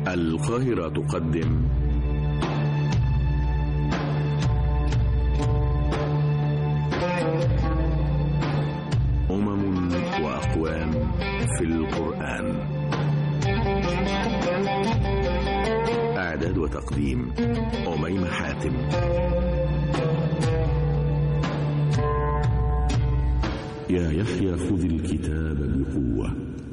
القاهرة تقدم أمم وأقوام في القرآن إعداد وتقديم أميمة حاتم يا يحيى خذ الكتاب بقوة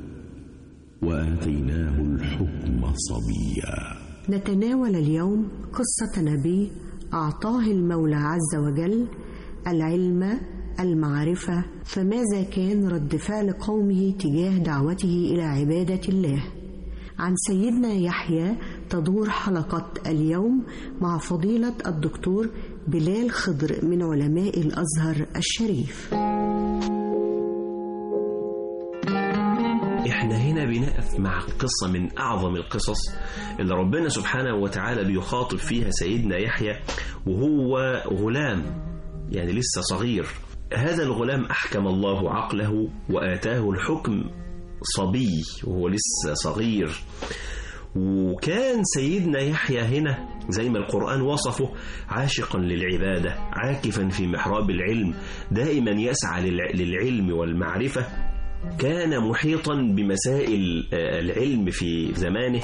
وآتيناه الحكم صبيا نتناول اليوم قصة نبي أعطاه المولى عز وجل العلم المعرفة فماذا كان رد فعل قومه تجاه دعوته إلى عبادة الله عن سيدنا يحيى تدور حلقة اليوم مع فضيلة الدكتور بلال خضر من علماء الأزهر الشريف احنا هنا بنقف مع قصة من أعظم القصص اللي ربنا سبحانه وتعالى بيخاطب فيها سيدنا يحيى وهو غلام يعني لسه صغير هذا الغلام أحكم الله عقله وآتاه الحكم صبي وهو لسه صغير وكان سيدنا يحيى هنا زي ما القرآن وصفه عاشقا للعبادة عاكفا في محراب العلم دائما يسعى للعلم والمعرفة كان محيطا بمسائل العلم في زمانه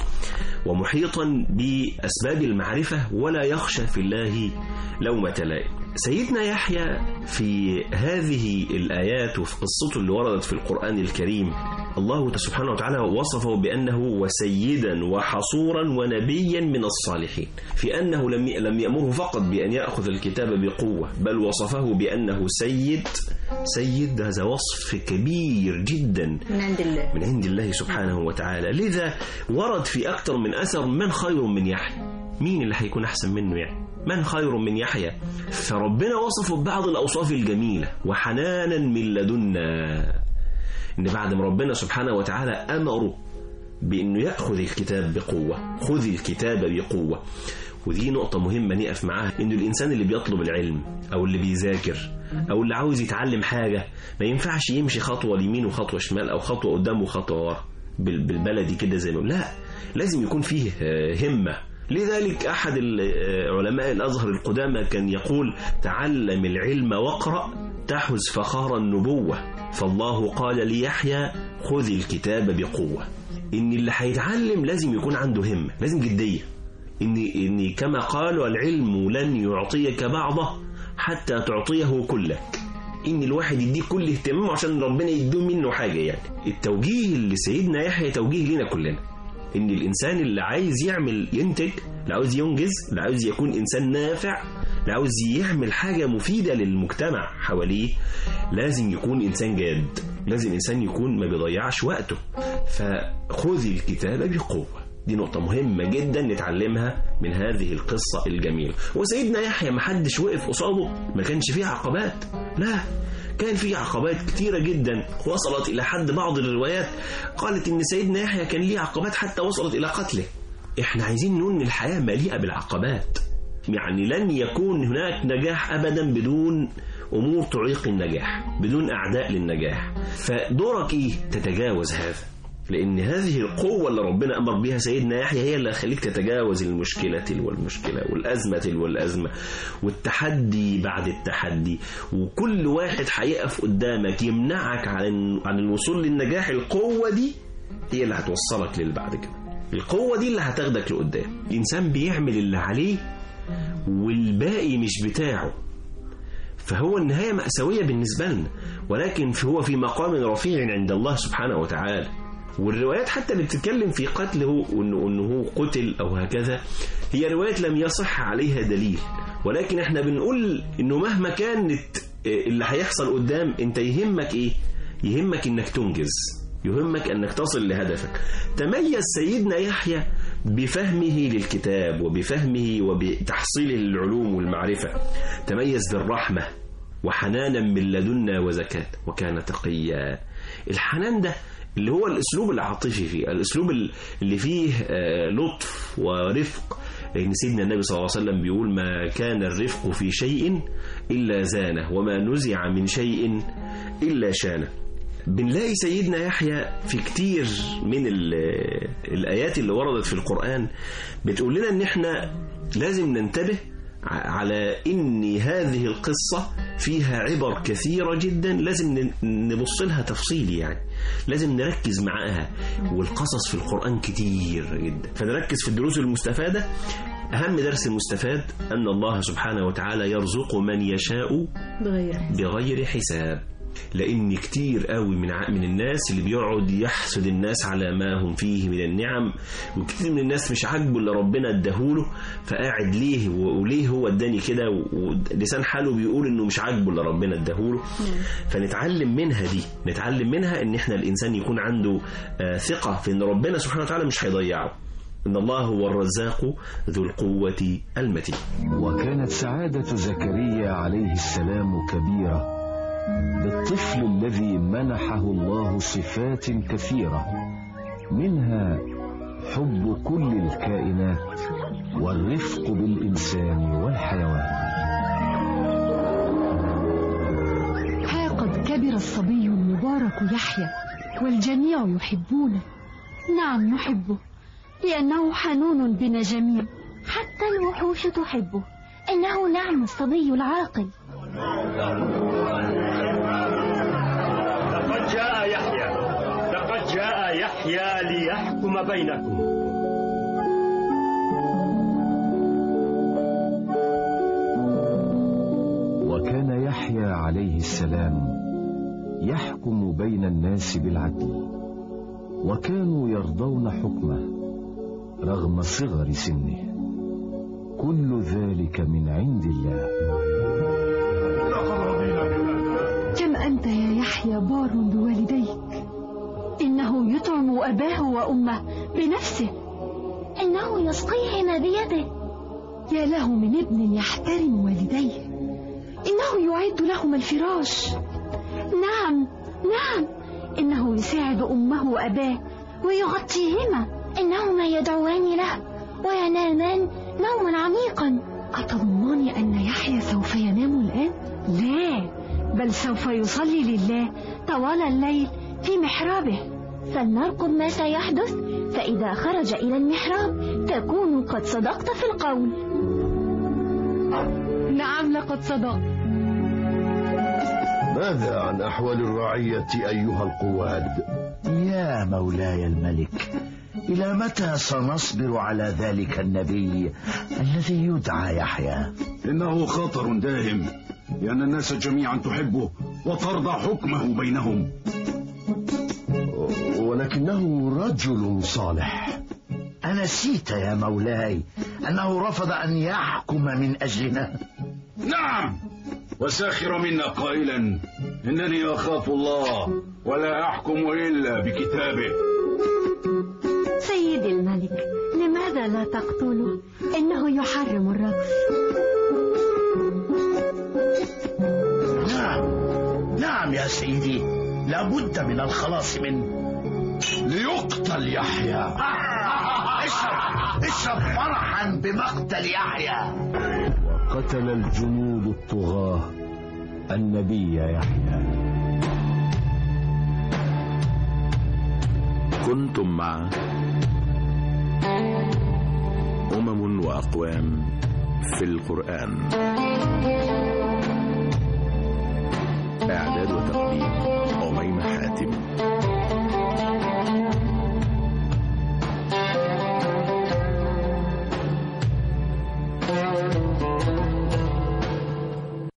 ومحيطا بأسباب المعرفة ولا يخشى في الله لومة لائم سيدنا يحيى في هذه الآيات وفي قصته اللي وردت في القرآن الكريم الله سبحانه وتعالى وصفه بأنه وسيدا وحصورا ونبيا من الصالحين في أنه لم لم يأمره فقط بأن يأخذ الكتاب بقوة بل وصفه بأنه سيد سيد هذا وصف كبير جدا من عند الله من عند الله سبحانه وتعالى لذا ورد في أكثر من أثر من خير من يحيى مين اللي هيكون أحسن منه يعني من خير من يحيى فربنا وصفه ببعض الأوصاف الجميلة وحنانا من لدنا إن بعد ما ربنا سبحانه وتعالى أمره بأنه يأخذ الكتاب بقوة خذ الكتاب بقوة ودي نقطة مهمة نقف معاها إنه الإنسان اللي بيطلب العلم أو اللي بيذاكر أو اللي عاوز يتعلم حاجة ما ينفعش يمشي خطوة اليمين وخطوة شمال أو خطوة قدام وخطوة ورا بالبلدي كده زي ما لا لازم يكون فيه همة لذلك أحد علماء الأزهر القدامى كان يقول تعلم العلم واقرأ تحز فخار النبوة فالله قال ليحيى خذ الكتاب بقوة إن اللي هيتعلم لازم يكون عنده همة لازم جدية إن, إن كما قالوا العلم لن يعطيك بعضه حتى تعطيه كلك إن الواحد يديك كل اهتمامه عشان ربنا يديه منه حاجة يعني التوجيه اللي سيدنا يحيى توجيه لنا كلنا ان الانسان اللي عايز يعمل ينتج اللي عاوز ينجز اللي عاوز يكون انسان نافع اللي عاوز يعمل حاجه مفيده للمجتمع حواليه لازم يكون انسان جاد لازم انسان يكون ما بيضيعش وقته فخذ الكتاب بقوه دي نقطة مهمة جدا نتعلمها من هذه القصة الجميلة وسيدنا يحيى ما حدش وقف قصاده ما كانش فيه عقبات لا كان في عقبات كتيرة جدا وصلت إلى حد بعض الروايات قالت إن سيدنا يحيى كان ليه عقبات حتى وصلت إلى قتله إحنا عايزين نقول إن الحياة مليئة بالعقبات يعني لن يكون هناك نجاح أبدا بدون أمور تعيق النجاح بدون أعداء للنجاح فدورك إيه تتجاوز هذا لأن هذه القوة اللي ربنا أمر بها سيدنا يحيى هي اللي هتخليك تتجاوز المشكلة تلو المشكلة والأزمة تلو الأزمة والتحدي بعد التحدي وكل واحد هيقف قدامك يمنعك عن عن الوصول للنجاح القوة دي هي اللي هتوصلك للي بعد كده القوة دي اللي هتاخدك لقدام الإنسان بيعمل اللي عليه والباقي مش بتاعه فهو النهاية مأساوية بالنسبة لنا ولكن هو في مقام رفيع عند الله سبحانه وتعالى والروايات حتى اللي بتتكلم في قتله وانه انه قتل او هكذا هي روايات لم يصح عليها دليل ولكن احنا بنقول انه مهما كانت اللي هيحصل قدام انت يهمك ايه يهمك انك تنجز يهمك انك تصل لهدفك تميز سيدنا يحيى بفهمه للكتاب وبفهمه وبتحصيله للعلوم والمعرفة تميز بالرحمة وحنانا من لدنا وزكاة وكان تقيا الحنان ده اللي هو الاسلوب العاطفي فيه الاسلوب اللي فيه لطف ورفق لان سيدنا النبي صلى الله عليه وسلم بيقول ما كان الرفق في شيء الا زانه وما نزع من شيء الا شانه بنلاقي سيدنا يحيى في كتير من ال- الآيات اللي وردت في القرآن بتقول لنا إن إحنا لازم ننتبه ع- على إن هذه القصة فيها عبر كثيرة جدا لازم ن- نبص لها تفصيلي يعني لازم نركز معاها والقصص في القرآن كتير جدا فنركز في الدروس المستفادة أهم درس مستفاد أن الله سبحانه وتعالى يرزق من يشاء بغير بغير حساب لان كتير قوي من ع- من الناس اللي بيقعد يحسد الناس على ما هم فيه من النعم وكتير من الناس مش عاجبه اللي ربنا اداهوله فقاعد ليه و- وليه هو اداني كده و- ولسان حاله بيقول انه مش عاجبه اللي ربنا اداهوله فنتعلم منها دي نتعلم منها ان احنا الانسان يكون عنده آه، ثقه في ان ربنا سبحانه وتعالى مش هيضيعه ان الله هو الرزاق ذو القوه المتين وكانت سعادة زكريا عليه السلام كبيرة بالطفل الذي منحه الله صفات كثيرة منها حب كل الكائنات والرفق بالإنسان والحيوان ها قد كبر الصبي المبارك يحيى والجميع يحبونه نعم نحبه لأنه حنون بنا جميع حتى الوحوش تحبه إنه نعم الصبي العاقل لقد جاء يحيى لقد جاء يحيى ليحكم بينكم وكان يحيى عليه السلام يحكم بين الناس بالعدل وكانوا يرضون حكمه رغم صغر سنه كل ذلك من عند الله كم أنت يا يحيى بار بوالديك إنه يطعم أباه وأمه بنفسه إنه يسقيهما بيده يا له من ابن يحترم والديه إنه يعد لهما الفراش نعم نعم إنه يساعد أمه وأباه ويغطيهما إنهما يدعوان له وينامان نوما عميقا أتظنان أن يحيى سوف ينام الآن؟ لا بل سوف يصلي لله طوال الليل في محرابه فلنرقب ما سيحدث فإذا خرج إلى المحراب تكون قد صدقت في القول نعم لقد صدق ماذا عن أحوال الرعية أيها القواد؟ يا مولاي الملك إلى متى سنصبر على ذلك النبي الذي يدعى يحيى إنه خطر داهم لأن الناس جميعا تحبه وترضى حكمه بينهم ولكنه رجل صالح أنسيت يا مولاي أنه رفض أن يحكم من أجلنا نعم وساخر منا قائلا إنني أخاف الله ولا أحكم إلا بكتابه سيدي الملك لماذا لا تقتله إنه يحرم الرقص نعم نعم يا سيدي لابد من الخلاص منه ليقتل يحيى اشرب اشرب فرحا بمقتل يحيى قتل الجنود الطغاة النبي يحيى كنتم مع أمم وأقوام في القرآن إعداد وتقديم أميمة حاتم